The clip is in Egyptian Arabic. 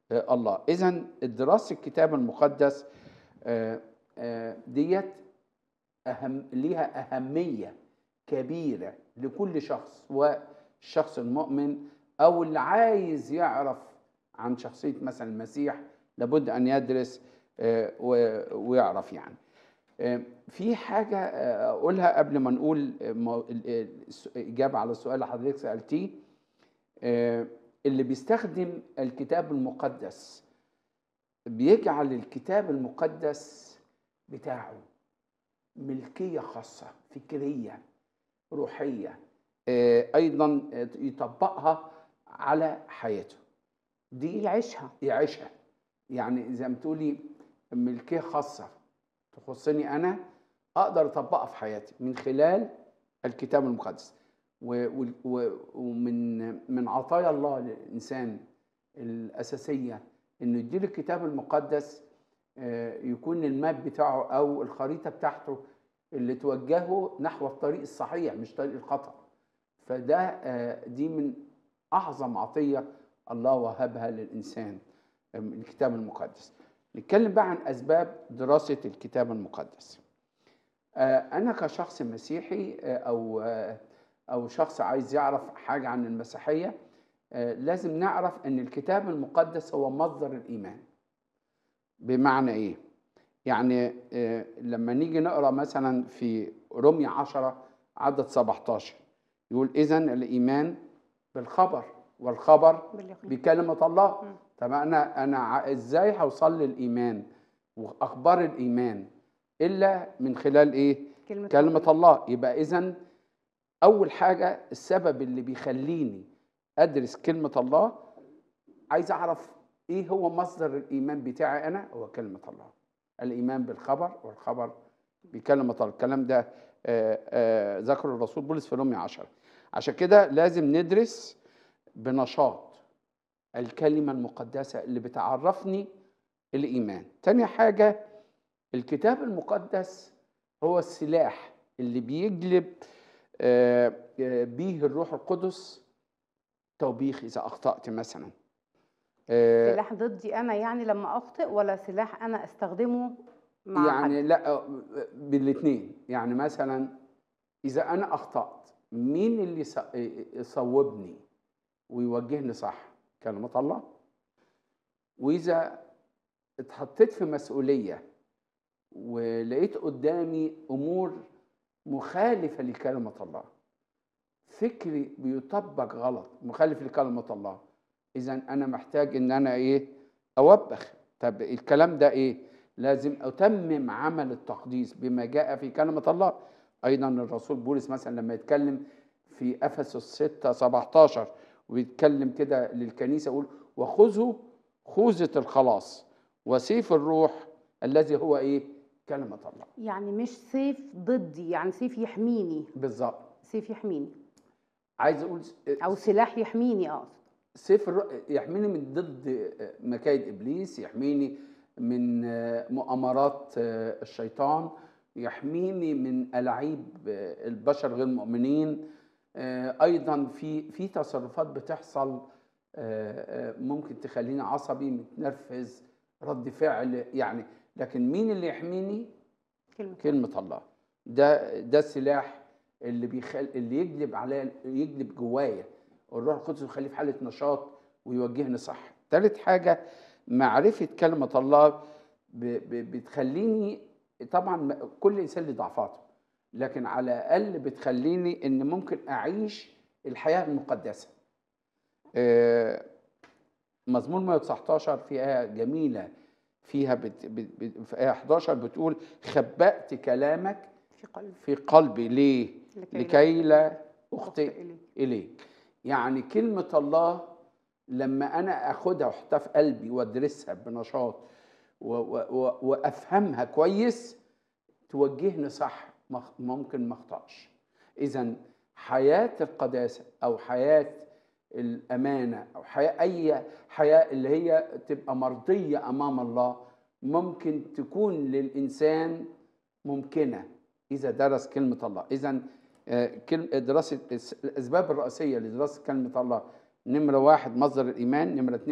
آه، الله اذا دراسه الكتاب المقدس آه، آه، ديت أهم ليها أهمية كبيرة لكل شخص والشخص المؤمن أو اللي عايز يعرف عن شخصية مثلا المسيح لابد أن يدرس آه، و- ويعرف يعني آه، في حاجة آه، أقولها قبل ما نقول آه، مو- ال- ال- الس- إجابة على السؤال اللي حضرتك سألتيه آه، اللي بيستخدم الكتاب المقدس بيجعل الكتاب المقدس بتاعه ملكية خاصة فكرية روحية آه، أيضا آه، يطبقها على حياته دي يعيشها يعيشها يعني زي ما تقولي ملكية خاصة تخصني أنا أقدر أطبقها في حياتي من خلال الكتاب المقدس و- و- و- ومن من عطايا الله للإنسان الأساسية إنه يديله الكتاب المقدس آه، يكون الماب بتاعه أو الخريطة بتاعته اللي توجهه نحو الطريق الصحيح مش طريق الخطأ فده آه، دي من أعظم عطية الله وهبها للإنسان آه، من الكتاب المقدس نتكلم بقى عن أسباب دراسة الكتاب المقدس آه، أنا كشخص مسيحي آه، أو آه، أو شخص عايز يعرف حاجة عن المسيحية آه، لازم نعرف أن الكتاب المقدس هو مصدر الإيمان بمعنى إيه؟ يعني آه، لما نيجي نقرأ مثلا في رمية عشرة عدد 17 يقول إذا الإيمان بالخبر والخبر باليقين بكلمة الله مم. طب أنا أنا ع- إزاي هوصل للإيمان وأخبار الإيمان إلا من خلال إيه؟ كلمة كلمة الله يبقى إذا أول حاجة السبب اللي بيخليني أدرس كلمة الله عايز أعرف إيه هو مصدر الإيمان بتاعي أنا هو كلمة الله الإيمان بالخبر والخبر بكلمة الله الكلام ده آه، آه، ذكر الرسول بولس في رومية 10 عشان كده لازم ندرس بنشاط الكلمة المقدسة اللي بتعرفني الإيمان تاني حاجة الكتاب المقدس هو السلاح اللي بيجلب آه، آه، بيه الروح القدس توبيخ إذا أخطأت مثلا آه، سلاح ضدي انا يعني لما اخطئ ولا سلاح انا استخدمه مع يعني حد لا بالاثنين يعني مثلا اذا انا اخطات مين اللي يص- يصوبني ويوجهني صح كلمه الله واذا اتحطيت في مسؤوليه ولقيت قدامي امور مخالفه لكلمه الله فكري بيطبق غلط مخالف لكلمه الله اذا انا محتاج ان انا ايه اوبخ طب الكلام ده ايه لازم اتمم عمل التقديس بما جاء في كلمه الله ايضا الرسول بولس مثلا لما يتكلم في افسس 6 17 ويتكلم كده للكنيسه يقول وخذوا خوذه الخلاص وسيف الروح الذي هو ايه كلمه الله يعني مش سيف ضدي يعني سيف يحميني بالظبط سيف يحميني عايز اقول او سلاح يحميني اقصد سيف الر... يحميني من ضد مكايد ابليس يحميني من مؤامرات الشيطان يحميني من الاعيب البشر غير المؤمنين ايضا في في تصرفات بتحصل ممكن تخليني عصبي متنرفز رد فعل يعني لكن مين اللي يحميني كلمة كلمة الله ده ده السلاح اللي بيخل اللي يجلب عليا يجلب جوايا الروح القدس يخليه في حالة نشاط ويوجهني صح ثالث حاجة معرفة كلمة الله ب- ب- بتخليني طبعا م- كل إنسان له ضعفاته لكن على الأقل بتخليني إن ممكن أعيش الحياة المقدسة آه، مزمور 119 في آية جميلة فيها بت... بت... بت... في آية 11 بتقول خبأت كلامك في قلبي في قلبي ليه؟ لكي لا لكي لا أخطئ أخطئ إليك إليك يعني كلمة الله لما أنا أخدها وأحطها في قلبي وأدرسها بنشاط و... و... و... وأفهمها كويس توجهني صح مخ- ممكن ما أخطأش إذا حياة القداسة أو حياة الأمانة أو حياة أي حياة اللي هي تبقى مرضية أمام الله ممكن تكون للإنسان ممكنة إذا درس كلمة الله إذا دراسة الأسباب الرئيسية لدراسة كلمة الله نمرة واحد مصدر الإيمان نمرة اتنين